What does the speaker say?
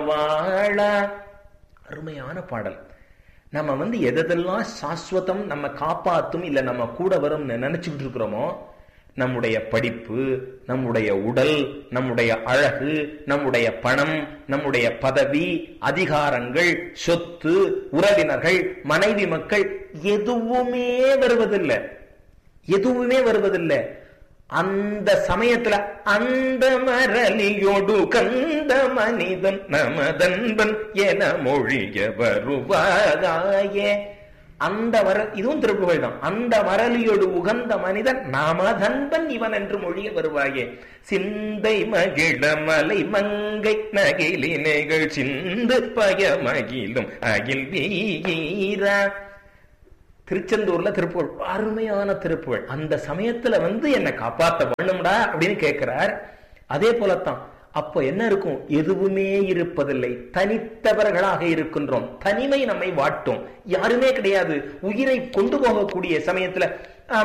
வாழ அருமையான பாடல் நம்ம வந்து எதெல்லாம் சாஸ்வதம் நம்ம காப்பாத்தும் இல்ல நம்ம கூட வரும் நினைச்சுக்கிட்டு இருக்கிறோமோ நம்முடைய படிப்பு நம்முடைய உடல் நம்முடைய அழகு நம்முடைய பணம் நம்முடைய பதவி அதிகாரங்கள் சொத்து உறவினர்கள் மனைவி மக்கள் எதுவுமே வருவதில்லை எதுவுமே வருவதில்லை அந்த சமயத்துல அந்த மரலியோடு கந்த மனிதன் நமதன்பன் என மொழிய வருவாயே அந்த மர இதுவும் திருப்புகழ் தான் அந்த மரலியோடு உகந்த மனிதன் நமதன்பன் இவன் என்று மொழிய வருவாயே சிந்தை மகிழ மலை மங்கை நகிலினைகள் சிந்து பய மகிழும் அகில் வீரா திருச்செந்தூர்ல திருப்புகழ் அருமையான திருப்புகழ் அந்த சமயத்துல வந்து என்னை காப்பாத்த வேணும்டா அப்படின்னு கேட்கிறார் அதே போலத்தான் அப்போ என்ன இருக்கும் எதுவுமே இருப்பதில்லை தனித்தவர்களாக இருக்கின்றோம் தனிமை நம்மை வாட்டும் யாருமே கிடையாது உயிரை கொண்டு போகக்கூடிய சமயத்துல